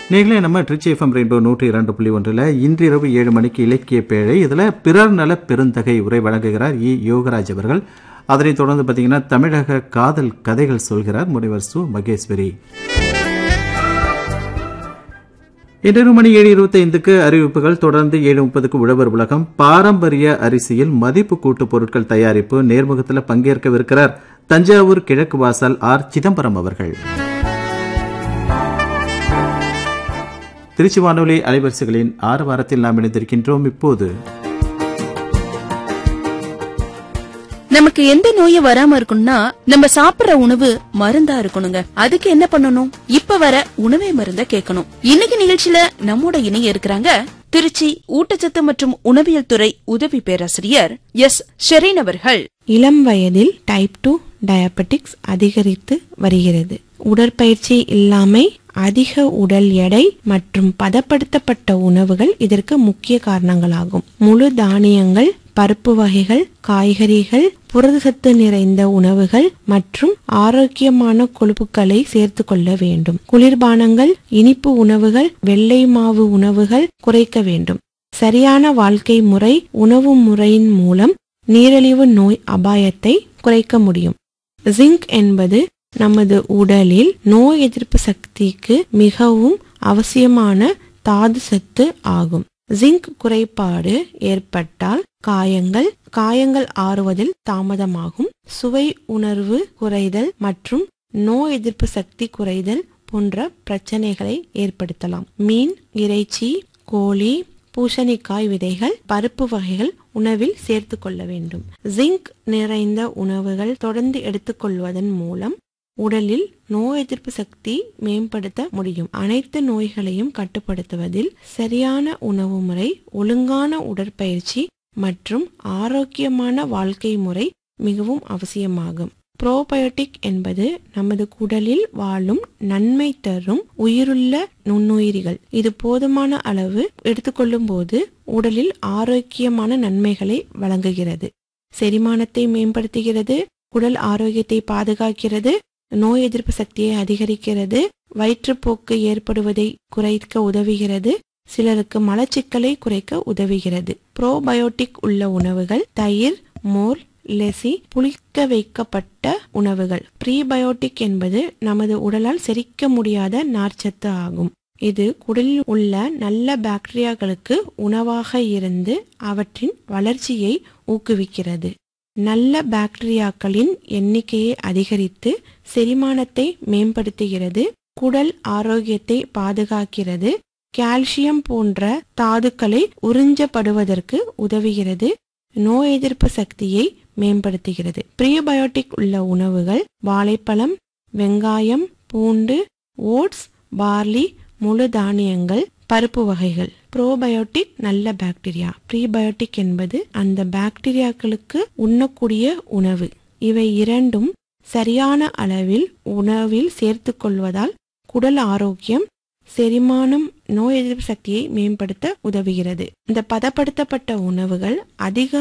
நீங்களே நம்ம Trichy FM rainbow நூற்றி இரண்டு புள்ளி ஒன்றில் இன்றிரவு ஏழு மணிக்கு இலக்கிய பேழை இதில் பிறர் நல பெருந்தகை உரை வழங்குகிறார் இ யோகராஜ் அவர்கள் அதனைத் தொடர்ந்து பார்த்தீங்கன்னா தமிழக காதல் கதைகள் சொல்கிறார் முனைவர் சு மகேஸ்வரி இன்றிரவு மணி ஏழு இருபத்தைந்துக்கு அறிவிப்புகள் தொடர்ந்து ஏழு முப்பதுக்கு உழவர் உலகம் பாரம்பரிய அரிசியில் மதிப்பு கூட்டு பொருட்கள் தயாரிப்பு நேர்முகத்தில் பங்கேற்கவிருக்கிறார் தஞ்சாவூர் கிழக்கு வாசல் ஆர் சிதம்பரம் அவர்கள் திருச்சி வானொலி அலைவரிசைகளின் ஆறு வாரத்தில் நாம் இணைந்திருக்கின்றோம் இப்போது நமக்கு எந்த நோயும் வராம இருக்கணும்னா நம்ம சாப்பிடுற உணவு மருந்தா இருக்கணுங்க அதுக்கு என்ன பண்ணணும் இப்ப வர உணவே மருந்த கேட்கணும் இன்னைக்கு நிகழ்ச்சியில நம்மோட இணைய இருக்கிறாங்க திருச்சி ஊட்டச்சத்து மற்றும் உணவியல் துறை உதவி பேராசிரியர் எஸ் ஷெரீன் அவர்கள் இளம் வயதில் டைப் டூ டயபெட்டிக்ஸ் அதிகரித்து வருகிறது உடற்பயிற்சி இல்லாமை அதிக உடல் எடை மற்றும் பதப்படுத்தப்பட்ட உணவுகள் இதற்கு முக்கிய காரணங்களாகும் முழு தானியங்கள் பருப்பு வகைகள் காய்கறிகள் புரதசத்து நிறைந்த உணவுகள் மற்றும் ஆரோக்கியமான கொழுப்புகளை சேர்த்து கொள்ள வேண்டும் குளிர்பானங்கள் இனிப்பு உணவுகள் வெள்ளை மாவு உணவுகள் குறைக்க வேண்டும் சரியான வாழ்க்கை முறை உணவு முறையின் மூலம் நீரிழிவு நோய் அபாயத்தை குறைக்க முடியும் ஜிங்க் என்பது நமது உடலில் நோய் எதிர்ப்பு சக்திக்கு மிகவும் அவசியமான தாது சத்து ஆகும் ஜிங்க் குறைபாடு ஏற்பட்டால் காயங்கள் காயங்கள் ஆறுவதில் தாமதமாகும் சுவை உணர்வு குறைதல் மற்றும் நோய் எதிர்ப்பு சக்தி குறைதல் போன்ற பிரச்சனைகளை ஏற்படுத்தலாம் மீன் இறைச்சி கோழி பூசணிக்காய் விதைகள் பருப்பு வகைகள் உணவில் சேர்த்து கொள்ள வேண்டும் ஜிங்க் நிறைந்த உணவுகள் தொடர்ந்து எடுத்துக்கொள்வதன் மூலம் உடலில் நோய் எதிர்ப்பு சக்தி மேம்படுத்த முடியும் அனைத்து நோய்களையும் கட்டுப்படுத்துவதில் சரியான உணவு முறை ஒழுங்கான உடற்பயிற்சி மற்றும் ஆரோக்கியமான வாழ்க்கை முறை மிகவும் அவசியமாகும் புரோபயோட்டிக் என்பது நமது குடலில் வாழும் நன்மை தரும் உயிருள்ள நுண்ணுயிரிகள் இது போதுமான அளவு எடுத்துக்கொள்ளும் போது உடலில் ஆரோக்கியமான நன்மைகளை வழங்குகிறது செரிமானத்தை மேம்படுத்துகிறது குடல் ஆரோக்கியத்தை பாதுகாக்கிறது நோய் எதிர்ப்பு சக்தியை அதிகரிக்கிறது வயிற்றுப்போக்கு ஏற்படுவதை குறைக்க உதவுகிறது சிலருக்கு மலச்சிக்கலை குறைக்க உதவுகிறது புரோபயோட்டிக் உள்ள உணவுகள் தயிர் மோர் லெசி புளிக்க வைக்கப்பட்ட உணவுகள் ப்ரீபயோட்டிக் என்பது நமது உடலால் செரிக்க முடியாத நார்ச்சத்து ஆகும் இது குடலில் உள்ள நல்ல பாக்டீரியாக்களுக்கு உணவாக இருந்து அவற்றின் வளர்ச்சியை ஊக்குவிக்கிறது நல்ல பாக்டீரியாக்களின் எண்ணிக்கையை அதிகரித்து செரிமானத்தை மேம்படுத்துகிறது குடல் ஆரோக்கியத்தை பாதுகாக்கிறது கால்சியம் போன்ற தாதுக்களை உறிஞ்சப்படுவதற்கு உதவுகிறது நோய் எதிர்ப்பு சக்தியை மேம்படுத்துகிறது ப்ரீபயோட்டிக் உள்ள உணவுகள் வாழைப்பழம் வெங்காயம் பூண்டு ஓட்ஸ் பார்லி முழு தானியங்கள் பருப்பு வகைகள் ப்ரோபயோட்டிக் நல்ல பாக்டீரியா ப்ரீபயோட்டிக் என்பது அந்த பாக்டீரியாக்களுக்கு உண்ணக்கூடிய உணவு இவை இரண்டும் சரியான அளவில் உணவில் சேர்த்து கொள்வதால் குடல் ஆரோக்கியம் செரிமானம் நோய் எதிர்ப்பு சக்தியை மேம்படுத்த உதவுகிறது இந்த பதப்படுத்தப்பட்ட உணவுகள் அதிக